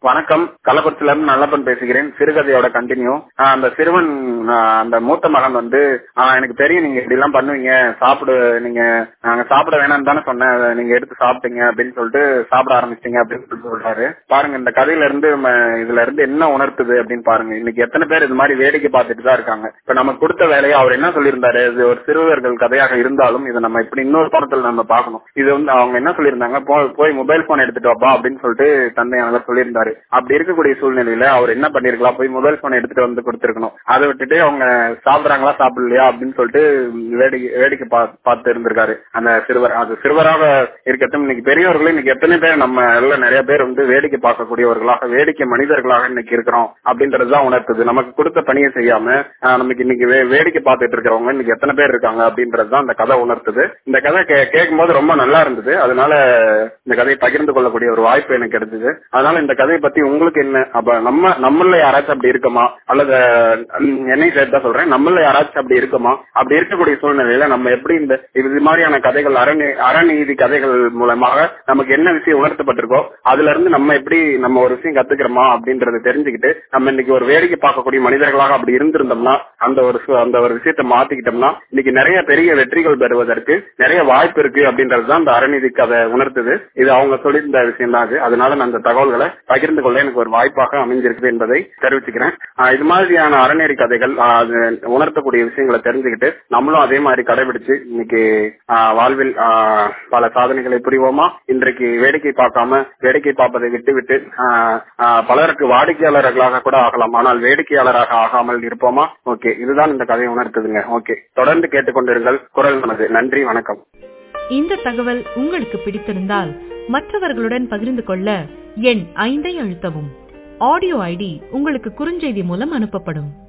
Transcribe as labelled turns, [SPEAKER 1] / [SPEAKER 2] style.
[SPEAKER 1] வணக்கம் கள்ளக்குறிச்சில இருந்து நல்லப்பன் பேசுகிறேன் சிறுகதையோட கண்டினியூ அந்த சிறுவன் ஆஹ் அந்த மூத்த மகன் வந்து ஆஹ் எனக்கு தெரியும் நீங்க இப்படி எல்லாம் பண்ணுவீங்க சாப்பிடு நீங்க நாங்க சாப்பிட வேணாம்னு தானே சொன்னேன் அதை நீங்க எடுத்து சாப்பிட்டீங்க அப்படின்னு சொல்லிட்டு சாப்பிட ஆரம்பிச்சிட்டீங்க அப்படின்னு சொல்லிட்டு சொல்றாரு பாருங்க இந்த கதையில இருந்து நம்ம இதுல இருந்து என்ன உணர்த்துது அப்படின்னு பாருங்க இன்னைக்கு எத்தனை பேர் இது மாதிரி வேடிக்கை பார்த்துட்டு தான் இருக்காங்க இப்ப நமக்கு கொடுத்த வேலையை அவர் என்ன சொல்லியிருந்தாரு இது ஒரு சிறுவர்கள் கதையாக இருந்தாலும் இதை நம்ம இப்படி இன்னொரு கோணத்துல நம்ம பார்க்கணும் இது வந்து அவங்க என்ன சொல்லியிருந்தாங்க போ- போய் மொபைல் போன் எடுத்துட்டு வாப்பா அப்படின்னு சொல்லிட்டு தந்தை அவர் சொல்லியிருந்தாரு அப்படி இருக்கக்கூடிய சூழ்நிலையில அவர் என்ன பண்ணிருக்கலாம் போய் மொபைல் போன் எடுத்துட்டு வந்து கொடுத்திருக்கணும் அதை விட்டுட்டு அவங்க சாப்பிடுறாங்களா சாப்பிடலையா அப்படின்னு சொல்லிட்டு வேடிக்கை வேடிக்கை பா- பார்த்து இருந்திருக்காரு அந்த சிறுவர் அது சிறுவராக இருக்கட்டும் இன்னைக்கு பெரியவர்களும் இன்னைக்கு எத்தனை பேர் நம்ம எல்லாம் நிறைய பேர் வந்து வேடிக்கை பார்க்கக்கூடியவர்களாக வேடிக்கை மனிதர்களாக இன்னைக்கு இருக்கிறோம் அப்படின்றதுதான் உணர்த்துது நமக்கு கொடுத்த பணியை செய்யாம ஆஹ், நமக்கு இன்னைக்கு வே- வேடிக்கை பார்த்துட்டு இருக்கிறவங்க இன்னைக்கு எத்தனை பேர் இருக்காங்க அப்படின்றதுதான் இந்த கதை உணர்த்துது இந்த கதை கே- கேட்கும்போது ரொம்ப நல்லா இருந்தது அதனால இந்த கதையை பகிர்ந்து கொள்ளக்கூடிய ஒரு வாய்ப்பு எனக்கு கிடைச்சது அதனால இந்த கதையை பத்தி உங்களுக்கு என்ன அப்ப நம்ம நம்மள யாராச்சும் அப்படி இருக்குமா அல்லது ம், என்னை சேர்த்து தான் சொல்றேன் நம்மள யாராச்சும் அப்படி இருக்குமா அப்படி இருக்கக்கூடிய சூழ்நிலையில நம்ம எப்படி இந்த இது மாதிரியான கதைகள் அரணி அறநீதி கதைகள் மூலமாக நமக்கு என்ன விஷயம் உணர்த்தப்பட்டிருக்கோ அதுல இருந்து நம்ம எப்படி நம்ம ஒரு விஷயம் கத்துக்கிறோமா அப்படின்றத தெரிஞ்சுக்கிட்டு நம்ம இன்னைக்கு ஒரு வேடிக்கை பார்க்கக்கூடிய மனிதர்களாக அப்படி இருந்திருந்தோம்னா அந்த ஒரு சு- அந்த ஒரு விஷயத்தை மாத்திக்கிட்டோம்னா இன்னைக்கு நிறைய பெரிய வெற்றிகள் பெறுவதற்கு நிறைய வாய்ப்பு இருக்கு அப்படின்றது தான் இந்த அறநீதி கதை உணர்த்துது இது அவங்க சொல்லியிருந்த விஷயம் தான் அது அதனால நான் அந்த தகவல்களை பகிர்ந்து கொள்ள எனக்கு ஒரு வாய்ப்பாக அமைஞ்சிருக்குது என்பதை தெரிவிச்சுக்கிறேன் ஆஹ் இது மாதிரியான அறநெறி கதைகள் ஆஹ் அது உணர்த்தக்கூடிய விஷயங்களை தெரிஞ்சுக்கிட்டு நம்மளும் அதே மாதிரி கடைபிடிச்சு இன்னைக்கு ஆஹ் வாழ்வில் ஆஹ் பல சாதனைகளை புரிவோமா இன்றைக்கு வேடிக்கை பார்க்காம வேடிக்கை பார்ப்பதை விட்டுவிட்டு ஆஹ் ஆஹ் பலருக்கு வாடிக்கையாளர்களாக கூட ஆகலாம் ஆனால் வேடிக்கையாளராக ஆகாமல் இருப்போமா ஓகே இதுதான் இந்த கதையை உணர்த்துதுங்க ஓகே தொடர்ந்து கேட்டுக்கொண்டிருங்கள் குரல் நமது நன்றி வணக்கம்
[SPEAKER 2] இந்த தகவல் உங்களுக்கு பிடித்திருந்தால் மற்றவர்களுடன் பகிர்ந்து கொள்ள எண் ஐந்தை அழுத்தவும் ஆடியோ ஐடி உங்களுக்கு குறுஞ்செய்தி மூலம் அனுப்பப்படும்